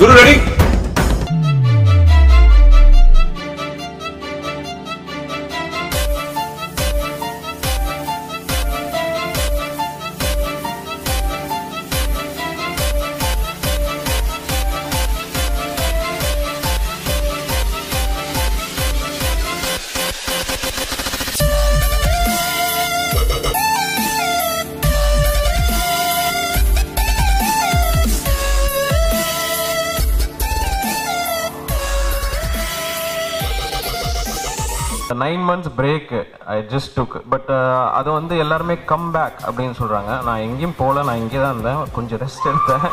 Guru ready nine months break I just took but அது வந்து எல்லாருமே கம் பேக் அப்படின்னு சொல்கிறாங்க நான் எங்கேயும் போகல நான் இங்கே தான் இருந்தேன் கொஞ்சம் ரெஸ்ட் எடுத்தேன்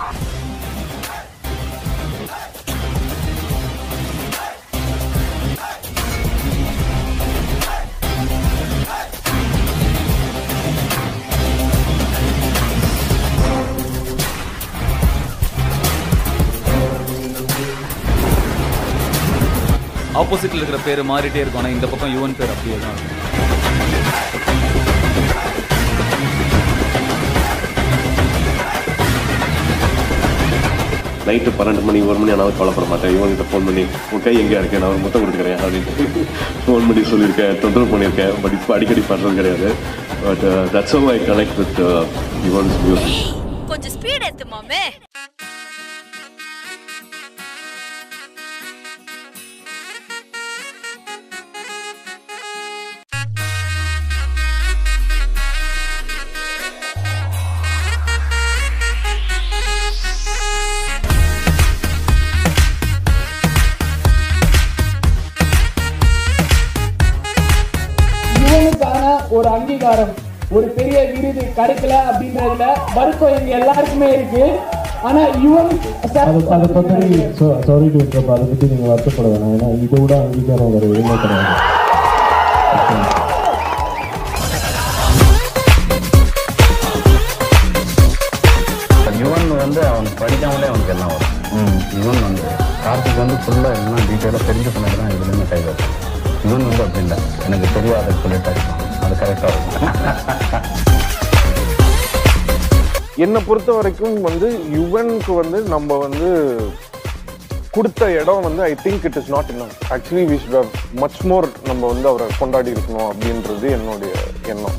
ஆப்போசிட்ல இருக்கிற பேர் மாறிட்டே இருக்கும் ஆனா இந்த பக்கம் யுவன் பேர் அப்படியே தான் இருக்கும் நைட்டு பன்னெண்டு மணி ஒரு மணி ஆனாலும் கவலைப்பட மாட்டேன் இவன்கிட்ட ஃபோன் பண்ணி உன் கை எங்கேயா இருக்கேன் நான் ஒரு முத்தம் கொடுக்குறேன் அப்படின்னு ஃபோன் பண்ணி சொல்லியிருக்கேன் தொந்தரவு பண்ணியிருக்கேன் பட் இப்போ அடிக்கடி பண்ணுறது கிடையாது but that's I connect with Yuvan's music கொஞ்சம் ஸ்பீட் ஏத்து மாமே யுவனுக்கான ஒரு அங்கீகாரம் ஒரு பெரிய விருது கிடைக்கல அப்படின்றதுல வருத்தம் எங்க எல்லாருக்குமே இருக்கு ஆனா யுவன் அது அதை பற்றி சாரி டு இன்டரப்ட் அதை பற்றி நீங்கள் வருத்தப்பட வேணாம் ஏன்னா இதை விட அங்கீகாரம் வேறு எதுவுமே கிடையாது யுவன் வந்து அவன் படிக்காமலே அவனுக்கு எல்லாம் வரும் ம் யுவன் வந்து கார்த்திக் வந்து ஃபுல்லாக எல்லாம் டீட்டெயிலாக தெரிஞ்சு பண்ணது தான் எதுலையுமே கை வைக்கும் யுவன் வந்து அப்படி இல்லை எனக்கு தெரியாத சொல்லிட்டு அடிப்பான் அது கரெக்டாக இருக்கும் என்னை பொறுத்த வரைக்கும் வந்து யுவனுக்கு வந்து நம்ம வந்து கொடுத்த இடம் வந்து I think it is not இன்னும் actually we should have much more நம்ம வந்து அவரை கொண்டாடி இருக்கணும் அப்படின்றது என்னுடைய எண்ணம்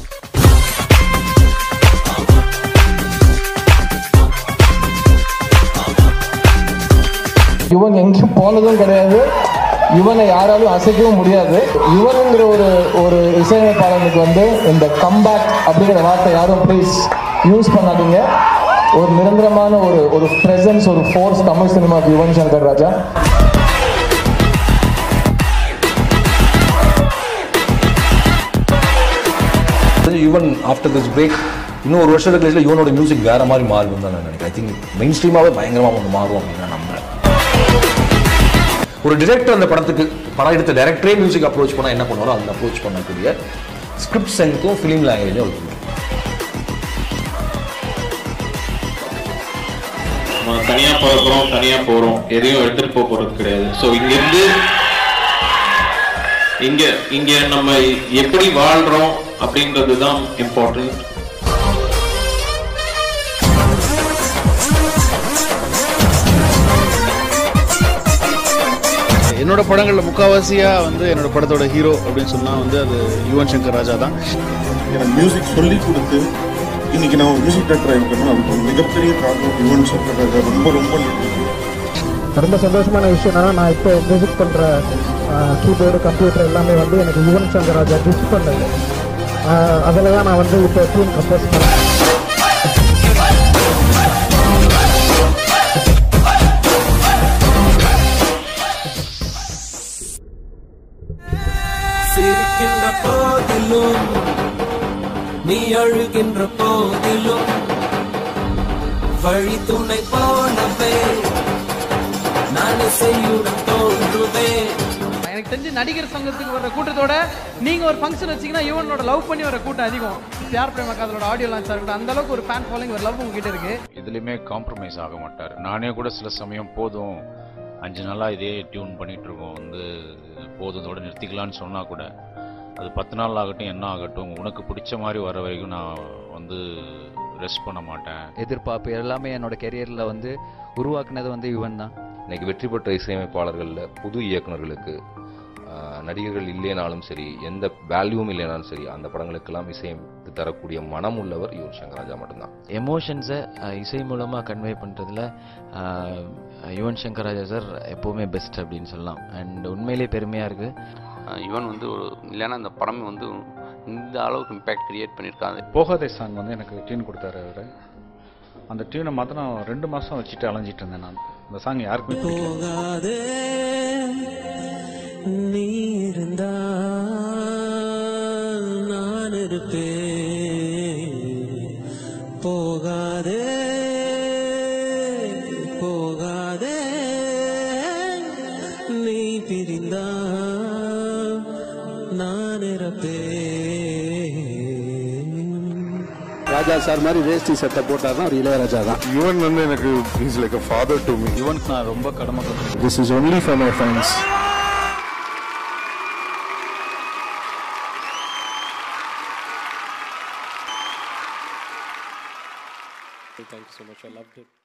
யுவன் எங்கேயும் போனதும் கிடையாது யுவனை யாராலும் அசைக்கவும் முடியாது யுவனுங்கிற ஒரு ஒரு இசையமைப்பாளனுக்கு வந்து இந்த கம்பேக் அப்படிங்கிற வார்த்தை யாரும் ப்ளீஸ் யூஸ் பண்ணாதீங்க ஒரு நிரந்தரமான ஒரு ஒரு ப்ரெசன்ஸ் ஒரு ஃபோர்ஸ் தமிழ் சினிமாக்கு Yuvan Shankar Raja even after this break இன்னும் ஒரு வருஷத்துக்கு கழிச்சு யுவனோட மியூசிக் வேற மாதிரி மாறும் தான் நான் நினைக்கிறேன் ஐ திங்க் மெயின் ஸ்ட்ரீமாவே பயங்கரமாக ஒன்று மாறும் அப்படின்னு நான் நம்புறேன் ஒரு டிரெக்டர் அந்த படத்துக்கு படம் எடுத்த டேரக்டரே மியூசிக் அப்ரோச் பண்ணால் என்ன பண்ணுவாரோ அந்த அப்ரோச் பண்ணக்கூடிய ஸ்கிரிப்ட் சென்ஸும் ஃபிலிம் லாங்குவேஜும் அவருக்கு பிடிக்கும். நம்ம தனியா பிறக்கிறோம் தனியா போறோம் எதையும் எடுத்துட்டு போக போறது கிடையாது ஸோ இங்க இருந்து இங்க இங்க நம்ம எப்படி வாழ்றோம் அப்படின்றது தான் இம்பார்ட்டன்ட் என்னோட படங்களில் முக்காவாசியாக வந்து என்னோட படத்தோட ஹீரோ அப்படின்னு சொன்னால் வந்து அது யுவன் சங்கர் ராஜா தான் எனக்கு மியூசிக் சொல்லி கொடுத்து இன்னைக்கு நான் ஒரு மியூசிக் டேரக்டர் இருக்கணும் அதுக்கு ஒரு மிகப்பெரிய காரணம் யுவன் சங்கர் ராஜா ரொம்ப ரொம்ப நன்றி ரொம்ப சந்தோஷமான விஷயம் என்னன்னா நான் இப்போ மியூசிக் பண்ணுற கீபோர்டு கம்ப்யூட்டர் எல்லாமே வந்து எனக்கு யுவன் சங்கர் ராஜா கிஃப்ட் பண்ணது அதில் தான் நான் வந்து இப்போ டியூன் கம்போஸ் பண்ணேன் சிரிக்கின்ற போதிலும் நீ அழுகின்ற போதிலும் வழி துணை போனவே நான் செய்யுடன் தோன்றுவேன் எனக்கு தெரிஞ்சு நடிகர் சங்கத்துக்கு வர கூட்டத்தோட நீங்க ஒரு ஃபங்க்ஷன் வச்சீங்கன்னா யுவனோட லவ் பண்ணி வர கூட்டம் அதிகம் பியார் பிரேம காதலோட ஆடியோ லான்ச் இருக்கட்டும் அந்த அளவுக்கு ஒரு ஃபேன் ஃபாலோயிங் ஒரு லவ் உங்ககிட்ட இருக்கு இதுலையுமே காம்ப்ரமைஸ் ஆக மாட்டார் நானே கூட சில சமயம் போதும் அஞ்சு நாளாக இதே டியூன் பண்ணிட்டு இருக்கோம் வந்து போதும் இதோட நிறுத்திக்கலாம்னு சொன்னால் கூட அது பத்து நாள் ஆகட்டும் என்ன ஆகட்டும் உனக்கு பிடிச்ச மாதிரி வர வரைக்கும் நான் வந்து ரெஸ்ட் பண்ண மாட்டேன் எதிர்பார்ப்பு எல்லாமே என்னோட கெரியரில் வந்து உருவாக்குனது வந்து யுவன் தான் இன்னைக்கு வெற்றி பெற்ற இசையமைப்பாளர்களில் புது இயக்குனர்களுக்கு ஆஹ், நடிகர்கள் இல்லைனாலும் சரி எந்த வேல்யூவும் இல்லைனாலும் சரி அந்த படங்களுக்கெல்லாம் இசையமைத்து தரக்கூடிய மனம் உள்ளவர் யுவன் சங்கர் ராஜா மட்டும்தான் எமோஷன்ஸை இசை மூலமாக கன்வே பண்ணுறதுல யுவன் சங்கர் ராஜா சார் எப்போவுமே பெஸ்ட் அப்படின்னு சொல்லலாம் அண்ட் உண்மையிலே பெருமையாக இருக்குது யுவன் வந்து ஒரு இல்லைன்னா அந்த படம் வந்து இந்த அளவுக்கு இம்பேக்ட் கிரியேட் பண்ணியிருக்காங்க போகாதே சாங் வந்து எனக்கு டியூன் கொடுத்தாரு அவர் அந்த டியூனை மாத்திரம் நான் ரெண்டு மாதம் வச்சுட்டு அலைஞ்சிட்டு இருந்தேன் நான் அந்த சாங் யாருக்குமே பிடிக்கல. போகாதே நீ இருந்தால் நான் இருப்பேன் போகாதே போகாதே நீ பிரிந்தால் நான் இருப்பேன் ராஜா சார் மாதிரி வேஷ்டி சட்டை போட்டாருன்னா அவர் இளையராஜா தான் யுவன் வந்து எனக்கு is like a father to me யுவனுக்கு நான் ரொம்ப கடமைப்பட்டிருக்கேன் this is only for my fans Thank you so much. I loved it.